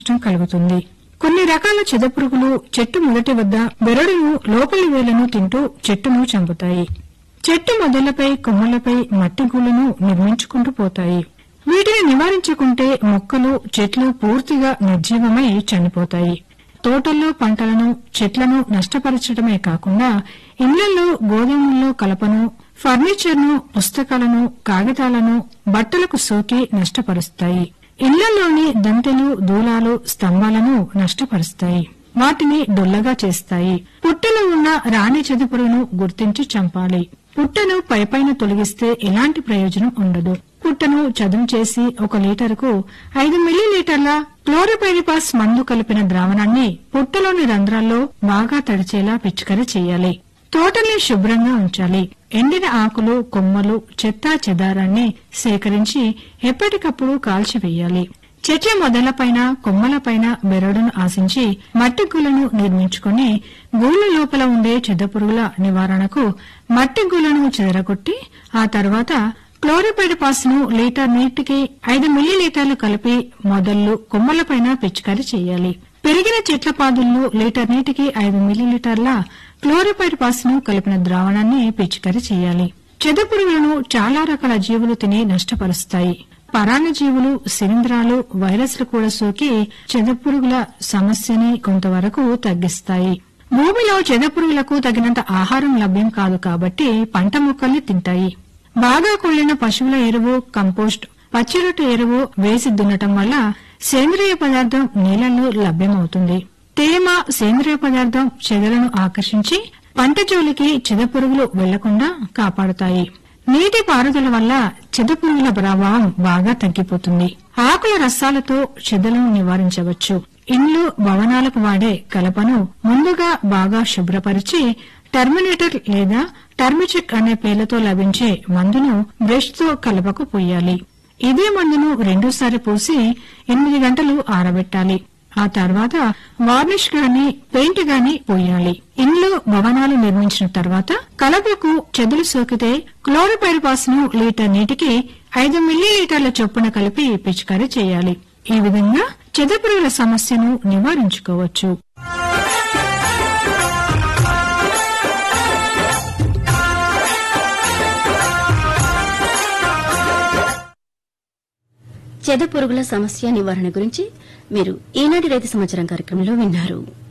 నష్టం కలుగుతుంది కొన్ని రకాల చెదపురుగులు చెట్టు మొదటి వద్ద బెరడును లోపలి వేళ్లను తింటూ చెట్టును చంపుతాయి చెట్టు మొదళ్లపై కొమ్మలపై మట్టి గూళ్లను నిర్మించుకుంటూ పోతాయి వీటిని నివారించుకుంటే మొక్కలు చెట్లు పూర్తిగా నిర్జీవమై చనిపోతాయి తోటల్లో పంటలను చెట్లను నష్టపరచడమే కాకుండా ఇళ్లలో గోధుమల్లో కలపను ఫర్నిచర్ను పుస్తకాలను కాగితాలను బట్టలకు సోకి నష్టపరుస్తాయి ఇళ్లలోని దంతెలు దూలాలు స్తంభాలను నష్టపరుస్తాయి వాటిని డొల్లగా చేస్తాయి పుట్టలో ఉన్న రాణి చెదుపురును గుర్తించి చంపాలి పుట్టను పైపైన తొలగిస్తే ఎలాంటి ప్రయోజనం ఉండదు పుట్టను చదును చేసి ఒక లీటరుకు ఐదు మిల్లీలీటర్ల క్లోరోపైరిపాస్ మందు కలిపిన ద్రావణాన్ని పుట్టలోని రంధ్రాల్లో బాగా తడిచేలా పిచికారీ చేయాలి తోటని శుభ్రంగా ఉంచాలి ఎండిన ఆకులు కొమ్మలు చెత్తా చెదారాన్ని సేకరించి ఎప్పటికప్పుడు కాల్చివేయాలి చెట్ల మొదలపైన కొమ్మలపైన బెరడును ఆశించి మట్టి గులను నిర్మించుకుని గూళ్ళ లోపల ఉండే చెద్దపురుగుల నివారణకు మట్టి గులను చెదరగొట్టి ఆ తర్వాత క్లోరిపైరిపాస్ ను లీటర్ నీటికి ఐదు మిల్లీలీటర్లు కలిపి మొదళ్లు కొమ్మలపైన పిచికారీ చేయాలి పెరిగిన చెట్ల పాదుల్లో లీటర్ నీటికి ఐదు మిల్లీలీటర్ల క్లోరిపైరిపాస్ ను కలిపిన ద్రావణాన్ని పిచికారీ చేయాలి చెదపురుగులను చాలా రకాల జీవులు తిని నష్టపరుస్తాయి పరాన్నజీవులు శిలీంధ్రాలు వైరస్లు కూడా సోకి చెదపురుగుల సమస్యని కొంతవరకు తగ్గిస్తాయి భూమిలో చెదపురుగులకు తగినంత ఆహారం లభ్యం కాదు కాబట్టి పంట మొక్కల్ని తింటాయి బాగా కుళ్ళిన పశువుల ఎరువు కంపోస్ట్ పచ్చిరొట్టు ఎరువు వేసి దున్నటం వల్ల సేంద్రియ పదార్థం నీళ్లలో లభ్యమవుతుంది తేమ సేంద్రియ పదార్థం చెదలను ఆకర్షించి పంట జోలికి చెదపురుగులు వెళ్లకుండా కాపాడుతాయి నీటి పారుదల వల్ల చెదపురుగుల ప్రభావం బాగా తగ్గిపోతుంది ఆకుల రసాలతో చెదలను నివారించవచ్చు ఇండ్లు భవనాలకు వాడే కలపను ముందుగా బాగా శుభ్రపరిచి టర్మినేటర్ లేదా టర్మిచిక్ అనే పేర్లతో లభించే మందును బ్రష్ తో కలపకు పోయాలి ఇదే మందును రెండోసారి పూసి ఎనిమిది గంటలు ఆరబెట్టాలి ఆ తర్వాత వార్నిష్ గాని పెయింట్ గాని పోయాలి ఇండ్లు భవనాలు నిర్మించిన తర్వాత కలపకు చెదులు సోకితే క్లోరోపైరిపాస్ ను లీటర్ నీటికి ఐదు మిల్లీలీటర్ల చొప్పున కలిపి పిచికారీ చేయాలి ఈ విధంగా చెదపురుగుల సమస్యను నివారించుకోవచ్చు చెద పురుగుల సమస్య నివారణ గురించి మీరు ఈనాటి రైతు సమాచారం కార్యక్రమంలో విన్నారు